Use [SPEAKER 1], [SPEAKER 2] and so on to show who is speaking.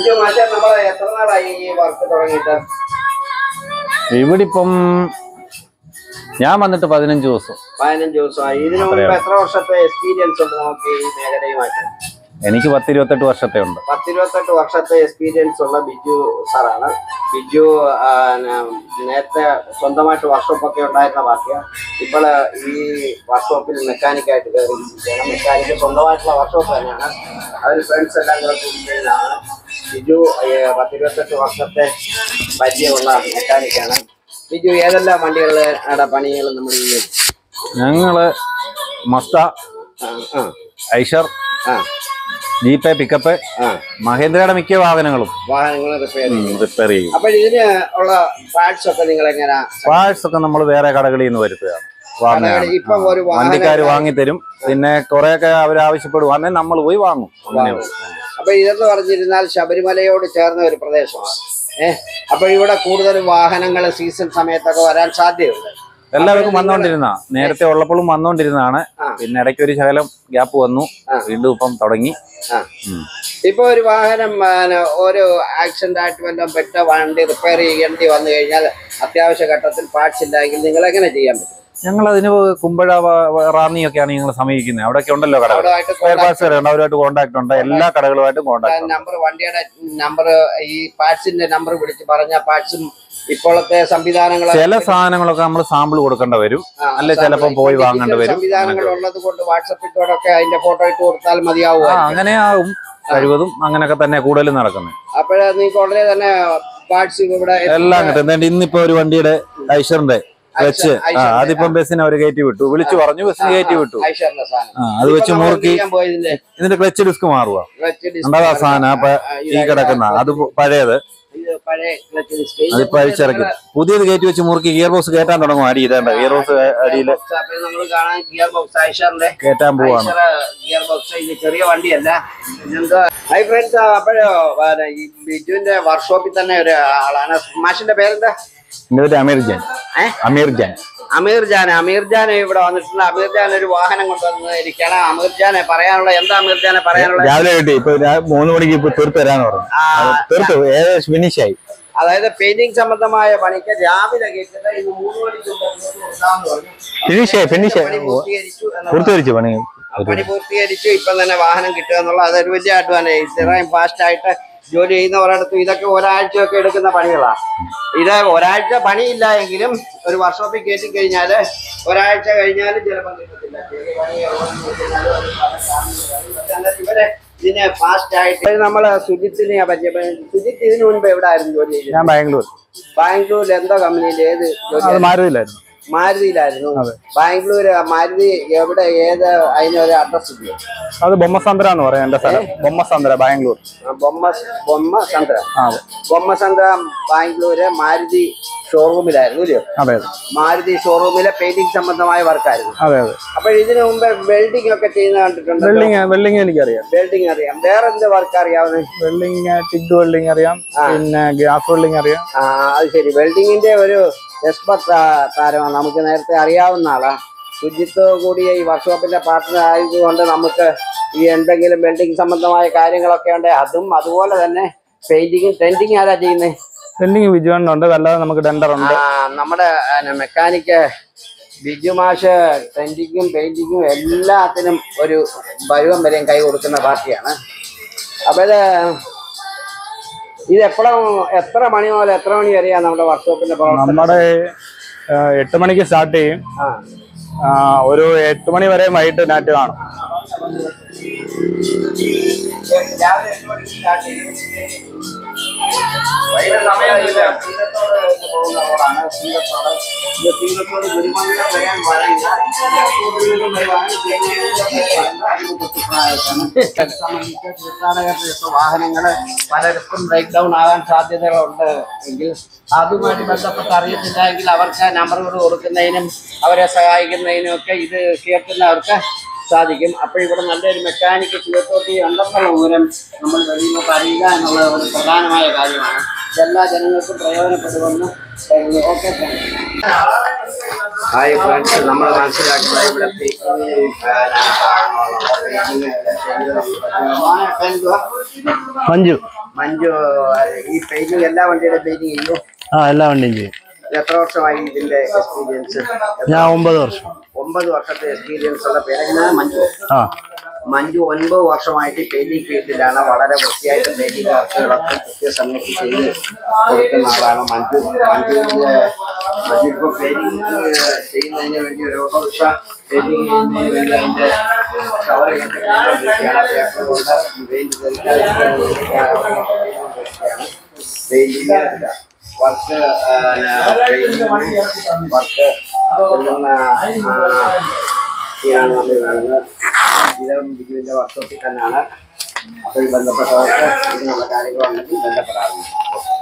[SPEAKER 1] ബിജു മാഷെ നമ്മള് എത്ര നാളായി ഈ വർക്ക് തുടങ്ങിയിട്ട്
[SPEAKER 2] ഇവിടെ ഇപ്പം ഞാൻ വന്നിട്ട് പതിനഞ്ച് ദിവസം
[SPEAKER 1] പതിനഞ്ച് ദിവസമായി ഇതിനു മുമ്പ് എത്ര വർഷത്തെ എക്സ്പീരിയൻസ് ഉണ്ട് നമുക്ക് ഈ മേഖലയുമായിട്ട്
[SPEAKER 2] എനിക്ക് പത്ത് ഇരുപത്തെട്ട് വർഷത്തെ ഉണ്ട്
[SPEAKER 1] പത്തിരുപത്തെട്ട് വർഷത്തെ എക്സ്പീരിയൻസ് ഉള്ള ബിജു സാറാണ് ബിജു ആ, ന- നേരത്തെ സ്വന്തമായിട്ട് വർക്ക്ഷോപ്പ് ഒക്കെ ഉണ്ടായിരുന്ന പാർട്ടിയാണ് ഇപ്പോൾ ഈ വർക്ക്ഷോപ്പിൽ മെക്കാനിക്കായിട്ട് കയറിയിരിക്കുകയാണ് മെക്കാനിക്ക് സ്വന്തമായിട്ടുള്ള വർക്ക്ഷോപ്പ് തന്നെയാണ് അവർ ഫ്രണ്ട്സ് എല്ലാം കൂടെ കൂടി ചെയ്യുന്നതാണ് ബിജു ഏ, പത്തിരുപത്തെട്ട് വർഷത്തെ പരിചയമുള്ള മെക്കാനിക്കാണ് ബിജു ഏതെല്ലാം വണ്ടികളുടെ പണികൾ നമ്മൾ ചെയ്യും
[SPEAKER 2] ഞങ്ങള് മസ്ത
[SPEAKER 1] ആ ആ
[SPEAKER 2] ഐഷർ
[SPEAKER 1] ആ
[SPEAKER 2] ജീപ്പ് പിക്കപ്പ്
[SPEAKER 1] ആ
[SPEAKER 2] മഹേന്ദ്രയുടെ മിക്ക വാഹനങ്ങളും
[SPEAKER 1] വാഹനങ്ങൾ റിപ്പയർ ചെയ്യും
[SPEAKER 2] റിപ്പയർ ചെയ്യും
[SPEAKER 1] അപ്പൊ ഇതിന് ഉള്ള പാർട്സ് ഒക്കെ നിങ്ങൾ എങ്ങനെയാ
[SPEAKER 2] പാഴ്സ് ഒക്കെ നമ്മൾ വേറെ കടകളിൽ നിന്ന് വരുത്തുകയാണ് വാങ്ങുകയാണ്
[SPEAKER 1] ഇപ്പൊ ഒരു വാഹനം
[SPEAKER 2] വണ്ടിക്കാർ വാങ്ങിത്തരും പിന്നെ കുറെയൊക്കെ അവർ ആവശ്യപ്പെടും അന്നേ നമ്മൾ പോയി വാങ്ങും അങ്ങനെ
[SPEAKER 1] അപ്പൊ ഇതെന്ന് പറഞ്ഞിരുന്നാൽ ശബരിമലയോട് ചേർന്ന ഒരു പ്രദേശമാണ് ഏഹ് അപ്പൊ ഇവിടെ കൂടുതൽ വാഹനങ്ങൾ സീസൺ സമയത്തൊക്കെ വരാൻ സാധ്യതയുണ്ട്
[SPEAKER 2] എല്ലാവർക്കും വന്നോണ്ടിരുന്ന നേരത്തെ ഉള്ളപ്പോഴും വന്നോണ്ടിരുന്നതാണ്
[SPEAKER 1] ആ.
[SPEAKER 2] പിന്നെ ഇടയ്ക്ക് ഒരു ശകലം ഗ്യാപ്പ് വന്നു
[SPEAKER 1] ആ.
[SPEAKER 2] വീണ്ടും ഇപ്പം തുടങ്ങി
[SPEAKER 1] ആ.
[SPEAKER 2] ഉം.
[SPEAKER 1] ഇപ്പൊ ഒരു വാഹനം പിന്നെ, ഒരു ആക്സിഡന്റ് ആയിട്ട് വല്ലതും പെട്ട വണ്ടി റിപ്പയർ ചെയ്യേണ്ടി വന്നു കഴിഞ്ഞാൽ അത്യാവശ്യ ഘട്ടത്തിൽ പാർട്സ് ഇല്ലെങ്കിൽ നിങ്ങൾ എങ്ങനെ ചെയ്യാൻ പറ്റും
[SPEAKER 2] ഞങ്ങൾ അതിന് കുമ്പഴ റാന്നിയൊക്കെയാണ് ഞങ്ങൾ സമീപിക്കുന്നത് അവിടെയൊക്കെ ഉണ്ടല്ലോ കടകൾ
[SPEAKER 1] അവിടെയായിട്ട്
[SPEAKER 2] സ്പെയർ പാർട്സ് കടയുണ്ട് അവരുമായിട്ട് കോൺടാക്ട് ഉണ്ട് എല്ലാ കടകളുമായിട്ടും കോൺടാക്ട് ഉണ്ട്
[SPEAKER 1] നമ്പർ വണ്ടിയുടെ നമ്പർ ഈ പാർട്സിന്റെ നമ്പർ വിളിച്ച് പറഞ്ഞ പാർട്സും ഇപ്പോഴത്തെ സംവിധാനങ്ങൾ
[SPEAKER 2] ചില സാധനങ്ങളൊക്കെ നമ്മൾ സാമ്പിൾ കൊടുക്കേണ്ട വരും അല്ലെ ചിലപ്പം പോയി വാങ്ങേണ്ടി വരും
[SPEAKER 1] സംവിധാനങ്ങൾ ഉള്ളത് കൊണ്ട് വാട്സപ്പിൽ കൂടെ ഒക്കെ അതിന്റെ ഫോട്ടോ ഇട്ട് കൊടുത്താൽ
[SPEAKER 2] ആ
[SPEAKER 1] മതിയാവും
[SPEAKER 2] അങ്ങനെ ആവും കഴിവതും അങ്ങനെയൊക്കെ തന്നെ കൂടുതലും നടക്കുന്നത്
[SPEAKER 1] അപ്പോഴേ നിങ്ങൾക്ക് ഉടനെ തന്നെ പാർട്സ് ഇവിടെ
[SPEAKER 2] എല്ലാം കിട്ടും എന്താണ്ട് ഇന്നിപ്പോ ഒരു വണ്ടിയുടെ ഐഷറിന്റെ വെച്ച് ആ
[SPEAKER 1] ഐഷറിന്റെ,
[SPEAKER 2] അതിപ്പം ബസ്സിന് അവർ കയറ്റി വിട്ടു വിളിച്ചു പറഞ്ഞു ബസ്സിന് കയറ്റി വിട്ടു
[SPEAKER 1] ഐശ്വറിന്റെ സാധനം
[SPEAKER 2] ആ അത് വെച്ച്
[SPEAKER 1] ഇപ്പൊ നമ്മൾ
[SPEAKER 2] മുറുക്കി
[SPEAKER 1] ചെയ്യാൻ പോയതിന്റെ
[SPEAKER 2] ഇതിന്റെ ക്ലച്ച് ഡിസ്ക് മാറുക
[SPEAKER 1] clutch disc
[SPEAKER 2] ഉണ്ടാ സാധനം അപ്പൊ
[SPEAKER 1] ആ,
[SPEAKER 2] ഈ
[SPEAKER 1] ഇത്
[SPEAKER 2] കിടക്കുന്ന അത് പഴയത്
[SPEAKER 1] ഇത് പഴയ clutch disc. ഇത്
[SPEAKER 2] അതിപ്പോ അഴിച്ചിറക്കി പുതിയത് കയറ്റി വെച്ച് മുറുക്കി ഗിയർ ബോക്സ് കയറ്റാൻ തുടങ്ങും അടി ഇതേണ്ട ഗിയർ ബോക്സ് അടിയിൽ
[SPEAKER 1] box. അപ്പൊ നമ്മൾ കാണാൻ ഗിയർ ബോക്സ് ഐഷറിന്റെ
[SPEAKER 2] കയറ്റാൻ പോവാണ്
[SPEAKER 1] ഗിയർ ബോക്സ് ഇത് ചെറിയ വണ്ടിയല്ല ഇതെന്താ ഹൈ ഫ്രണ്ട്സ് അപ്പോഴോ പിന്നെ ഈ ബിജുവിന്റെ വർക്ക്ഷോപ്പിൽ തന്നെ ഒരു ആളാണ് മാഷിന്റെ പേരെന്താ
[SPEAKER 2] എന്റെ പേര് അമീർ ജാൻ
[SPEAKER 1] ഏ?
[SPEAKER 2] അമീർ ജാൻ
[SPEAKER 1] അമീർ ജാൻ അമീർ ജാൻ ഇവിടെ വന്നിട്ടുണ്ട് അമീർ ജാൻ ഒരു വാഹനം കൊണ്ടുവന്നിരിക്കുകയാണ് അമീർ ജാനെ പറയാനുള്ള എന്താ അമീർ ജാനെ പറയാനുള്ള
[SPEAKER 2] രാവിലെ കിട്ടി ഇപ്പൊ രാ- മൂന്ന് മണിക്ക് ഇപ്പൊ തീർത്ത് തരാന്ന് പറഞ്ഞു
[SPEAKER 1] ആ,
[SPEAKER 2] തീർത്തു ഏകദേശം ഫിനിഷ് ആയി
[SPEAKER 1] അതായത് പെയിന്റിംഗ് സംബന്ധമായ പണിക്ക് രാവിലെ കേൾക്കുന്നത് ഇന്ന് മൂന്ന് മണിക്ക് ഉണ്ടാകുമെന്ന് പറഞ്ഞു
[SPEAKER 2] ഫിനിഷ് ആയി ഫിനിഷ്
[SPEAKER 1] പണി
[SPEAKER 2] ആയി
[SPEAKER 1] പൂർത്തീകരിച്ചു എന്നുള്ളത്
[SPEAKER 2] പൂർത്തീകരിച്ചു പണി
[SPEAKER 1] പണി പൂർത്തീകരിച്ചു ഇപ്പം തന്നെ വാഹനം കിട്ടുക എന്നുള്ള അതൊരു വലിയ അഡ്വാൻറ്റേജ് ഇത്രയും ഫാസ്റ്റ് ആയിട്ട് ജോലി ചെയ്യുന്നവരടുത്തും ഇതൊക്കെ ഒരാഴ്ചയൊക്കെ എടുക്കുന്ന പണികളാണ് ഇത് ഒരാഴ്ച പണിയില്ല എങ്കിലും ഒരു വർക്ക്ഷോപ്പിൽ കയറ്റി കഴിഞ്ഞാൽ ഒരാഴ്ച കഴിഞ്ഞാലും ചിലപ്പോൾ കിട്ടത്തില്ല ചെറിയ പണികളുണ്ടെന്ന് വെച്ചാലും അത് പല കാരണങ്ങളാണ്. എന്നാൽ ഇവരെ ഇതിനെ ഫാസ്റ്റ് ആയിട്ട് നമ്മൾ സുജിത്തിനെ പരിചയപ്പെടും സുജിത്ത് ഇതിനു മുൻപ് എവിടെ ആയിരുന്നു ജോലി ചെയ്തത്
[SPEAKER 2] ഞാൻ ബാംഗ്ലൂർ
[SPEAKER 1] ബാംഗ്ലൂരിൽ എന്തോ കമ്പനിയിൽ ഏത് ജോലി
[SPEAKER 2] അത് മാരുതിയിലായിരുന്നു
[SPEAKER 1] മാരുതിയിലായിരുന്നു ബാംഗ്ലൂർ മാരുതി എവിടെ ഏത് അതിനൊരു അഡ്രസ് ഇല്ലേ
[SPEAKER 2] അത് ബൊമ്മസന്ദ്ര എന്ന് പറയാം എന്റെ സ്ഥലം ബൊമ്മസന്ദ്ര ബാംഗ്ലൂർ
[SPEAKER 1] ആ, ബൊമ്മ ബൊമ്മ ചന്ദ്ര
[SPEAKER 2] ആ അതെ
[SPEAKER 1] ബൊമ്മ ചന്ദ്ര ബാംഗ്ലൂര് മാരുതി ഷോറൂമിലായിരുന്നു ഇല്ലയോ
[SPEAKER 2] അതെ അതെ
[SPEAKER 1] മാരുതി ഷോറൂമിലെ പെയിന്റിംഗ് സംബന്ധമായ വർക്കായിരുന്നു
[SPEAKER 2] അതെ അതെ
[SPEAKER 1] അപ്പൊ ഇതിനു മുമ്പ് വെൽഡിംഗ് ഒക്കെ ചെയ്യുന്ന കണ്ടിട്ടുണ്ട്
[SPEAKER 2] വെൽഡിങ് വെൽഡിങ് എനിക്കറിയാം
[SPEAKER 1] വെൽഡിംഗ് അറിയാം വേറെ എന്ത് വർക്ക് അറിയാവുന്നത്
[SPEAKER 2] വെൽഡിങ് ടിഗ് വെൽഡിങ് അറിയാം പിന്നെ ഗ്യാസ് വെൽഡിങ് അറിയാം
[SPEAKER 1] ആ അത് ശരി വെൽഡിങ്ങിന്റെ ഒരു എക്സ്പെർട്ട് താരമാണ് നമുക്ക് നേരത്തെ അറിയാവുന്ന ആളാ ശുചിത്വ കൂടിയ ഈ വർക്ക്ഷോപ്പിന്റെ പാർട്ട്ണർ ആയതുകൊണ്ട് നമുക്ക് ഈ എന്തെങ്കിലും വെൽഡിംഗ് സംബന്ധമായ കാര്യങ്ങളൊക്കെ ഉണ്ട് അതും അതുപോലെ തന്നെ പെയിന്റിങ്ങും ടെൻറ്റിങ് ആരാ ചെയ്യുന്നത്
[SPEAKER 2] വെൽഡിങ് വിജുവണ്ണുണ്ട് അല്ലാതെ നമുക്ക് ഡെൻഡർ ഉണ്ട്
[SPEAKER 1] ആ, നമ്മുടെ മെക്കാനിക്ക് ബിജു മാഷ് ടെൻറ്റിങ്ങും പെയിന്റിങ്ങും എല്ലാത്തിനും ഒരു പരുവം വരെയും കൈ കൊടുക്കുന്ന പാർട്ടിയാണ് അപ്പോൾ ഇത് ഇത് എപ്പോഴും എത്ര മണി മുതൽ എത്ര മണി വരെയാണ് നമ്മുടെ വർക്ക്ഷോപ്പിന്റെ പ്രവർത്തനം
[SPEAKER 2] നമ്മുടെ ആ, എട്ട് മണിക്ക് സ്റ്റാർട്ട് ചെയ്യും
[SPEAKER 1] ആ
[SPEAKER 2] ആ, ഒരു എട്ട് മണി വരെ വൈകിട്ട് നാറ്റ് കാണും
[SPEAKER 1] രാവിലെ എട്ട് മണിക്ക് സ്റ്റാർട്ട് ചെയ്യും വൈകിട്ട് സമയമില്ല സീനത്തോട് പോകുന്ന റോഡാണ് സീനത്തോട് ഇത് സീനത്തോട് ഗുരുമംഗലം വരാൻ വഴിയില്ല സീനത്തോട് നിന്നും വരുവാണ് സംബന്ധിച്ച് തീർത്ഥാടകർക്ക് വാഹനങ്ങൾ പലർക്കും ബ്രേക്ക് ഡൗൺ ആകാൻ സാധ്യതകളുണ്ട് എങ്കിൽ അതുമായിട്ട് ബന്ധപ്പെട്ട് അറിയത്തില്ല എങ്കിൽ അവർക്ക് നമ്പറുകൾ കൊടുക്കുന്നതിനും അവരെ സഹായിക്കുന്നതിനും ഒക്കെ ഇത് കേൾക്കുന്നവർക്ക് സാധിക്കും അപ്പോൾ ഇവിടെ നല്ലൊരു മെക്കാനിക്ക് ചുവത്തോട്ടി ഉണ്ടെന്നുള്ള വിവരം നമ്മൾ വെളിയിലോട്ട് അറിയുക എന്നുള്ള ഒരു പ്രധാനമായ കാര്യമാണ് എല്ലാ ജനങ്ങൾക്കും പ്രയോജനപ്പെടുമെന്ന് കരുതുന്നു ഓക്കെ ഹായ് ഫ്രണ്ട്സ് നമ്മൾ മനസ്സിലാക്കുന്ന ഇവിടുത്തെ
[SPEAKER 2] മഞ്ജു
[SPEAKER 1] മഞ്ജു ഈ പെയിന്റിങ് എല്ലാ വണ്ടിയുടെ പെയിന്റിങ് ചെയ്യും
[SPEAKER 3] ആ എല്ലാ വണ്ടിയും ചെയ്യും
[SPEAKER 1] എത്ര വർഷമായി ഇതിന്റെ എക്സ്പീരിയൻസ്
[SPEAKER 3] ഞാൻ ഒമ്പത് വർഷം
[SPEAKER 1] ഒമ്പത് വർഷത്തെ എക്സ്പീരിയൻസ് ഉള്ള പേരെങ്ങനെയാണ് മഞ്ജു
[SPEAKER 3] ആ
[SPEAKER 1] മഞ്ജു ഒൻപത് വർഷമായിട്ട് പെയിന്റിംഗ് ഫീൽഡിലാണ് വളരെ വൃത്തിയായിട്ട് പെയിന്റിംഗ് വർക്കുകളൊക്കെ കൃത്യസമയത്ത് ചെയ്ത് കൊടുക്കുന്ന ആളാണ് മഞ്ജു മഞ്ജുവിന്റെ മഞ്ജു ഇപ്പൊ പെയിന്റിംഗ് ചെയ്യുന്നതിന് വേണ്ടി ഒരു ഓട്ടോറിക്ഷ പെയിന്റിംഗ് ചെയ്യുന്നതിന് വേണ്ടി അതിന്റെ കവർ പെയിന്റിംഗ് വർക്ക് വർക്ക് ചെയ്യാൻ നമ്മൾ കാണുന്നത് ഇതും ബിജുവിന്റെ വർക്ക്ഷോപ്പിൽ തന്നെയാണ് അപ്പോൾ ഈ ബന്ധപ്പെട്ടവർക്ക് ഇതിനുള്ള കാര്യങ്ങളുണ്ടെങ്കിൽ ബന്ധപ്പെടാറുണ്ട്